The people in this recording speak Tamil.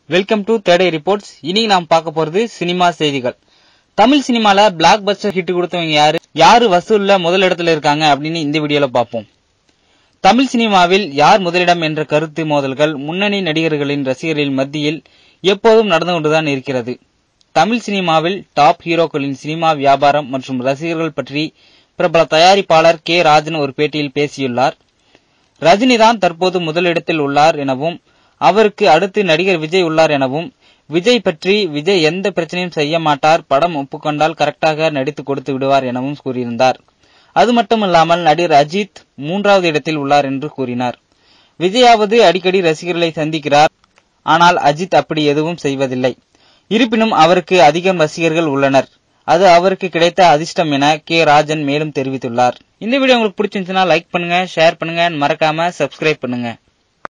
வெல்கம் டு தேடை ரிப்போர்ட்ஸ் இன்னைக்கு நாம் பார்க்க போறது சினிமா செய்திகள் தமிழ் சினிமால பிளாக் பஸ்டர் ஹிட் கொடுத்தவங்க யாரு யாரு வசூல்ல முதல் இடத்துல இருக்காங்க அப்படின்னு இந்த வீடியோல பார்ப்போம் தமிழ் சினிமாவில் யார் முதலிடம் என்ற கருத்து மோதல்கள் முன்னணி நடிகர்களின் ரசிகர்களின் மத்தியில் எப்போதும் நடந்து கொண்டுதான் இருக்கிறது தமிழ் சினிமாவில் டாப் ஹீரோக்களின் சினிமா வியாபாரம் மற்றும் ரசிகர்கள் பற்றி பிரபல தயாரிப்பாளர் கே ராஜன் ஒரு பேட்டியில் பேசியுள்ளார் ரஜினிதான் தற்போது முதலிடத்தில் உள்ளார் எனவும் அவருக்கு அடுத்து நடிகர் விஜய் உள்ளார் எனவும் விஜய் பற்றி விஜய் எந்த பிரச்சனையும் செய்ய மாட்டார் படம் ஒப்புக்கொண்டால் கரெக்டாக நடித்து கொடுத்து விடுவார் எனவும் கூறியிருந்தார் அது மட்டுமல்லாமல் நடிகர் அஜித் மூன்றாவது இடத்தில் உள்ளார் என்று கூறினார் விஜயாவது அடிக்கடி ரசிகர்களை சந்திக்கிறார் ஆனால் அஜித் அப்படி எதுவும் செய்வதில்லை இருப்பினும் அவருக்கு அதிகம் ரசிகர்கள் உள்ளனர் அது அவருக்கு கிடைத்த அதிர்ஷ்டம் என கே ராஜன் மேலும் தெரிவித்துள்ளார் இந்த வீடியோ உங்களுக்கு பிடிச்சிருந்துச்சுன்னா லைக் பண்ணுங்க ஷேர் பண்ணுங்க மறக்காம சப்ஸ்கிரைப் பண்ணுங்க